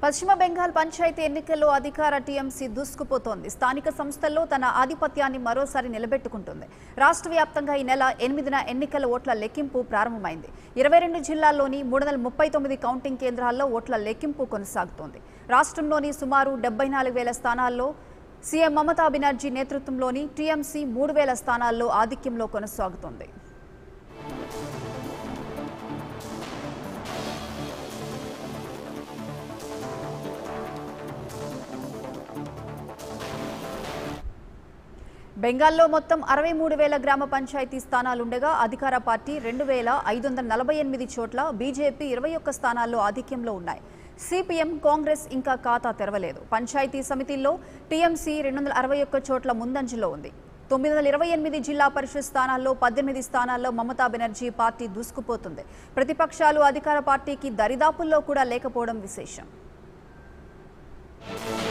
పశ్చిమ బెంగాల్ పంచాయతీ ఎన్నికల్లో అధికార టీఎంసీ దూసుకుపోతోంది స్థానిక సంస్థల్లో తన ఆధిపత్యాన్ని మరోసారి నిలబెట్టుకుంటుంది రాష్ట్ర వ్యాప్తంగా ఈ నెల ఎనిమిదిన ఎన్నికల ఓట్ల లెక్కింపు ప్రారంభమైంది ఇరవై రెండు జిల్లాల్లోని మూడు వందల ముప్పై తొమ్మిది కౌంటింగ్ కేంద్రాల్లో ఓట్ల లెక్కింపు కొనసాగుతోంది రాష్ట్రంలోని సుమారు డెబ్బై నాలుగు వేల స్థానాల్లో సీఎం మమతా బెనర్జీ నేతృత్వంలోని టీఎంసీ మూడు వేల స్థానాల్లో ఆధిక్యంలో కొనసాగుతోంది బెంగాల్లో మొత్తం అరవై మూడు వేల గ్రామ పంచాయతీ స్థానాలుండగా అధికార పార్టీ రెండు వేల ఐదు వందల నలభై ఎనిమిది చోట్ల బీజేపీ ఇరవై ఒక్క స్థానాల్లో ఆధిక్యంలో ఉన్నాయి సిపిఎం కాంగ్రెస్ ఇంకా ఖాతా తెరవలేదు పంచాయతీ సమితిల్లో టీఎంసీ రెండు వందల అరవై ఒక్క చోట్ల ముందంజలో ఉంది తొమ్మిది వందల ఇరవై ఎనిమిది జిల్లా పరిషత్ స్థానాల్లో పద్దెనిమిది స్థానాల్లో మమతా బెనర్జీ పార్టీ దూసుకుపోతుంది ప్రతిపక్షాలు అధికార పార్టీకి దరిదాపుల్లో కూడా లేకపోవడం విశేషం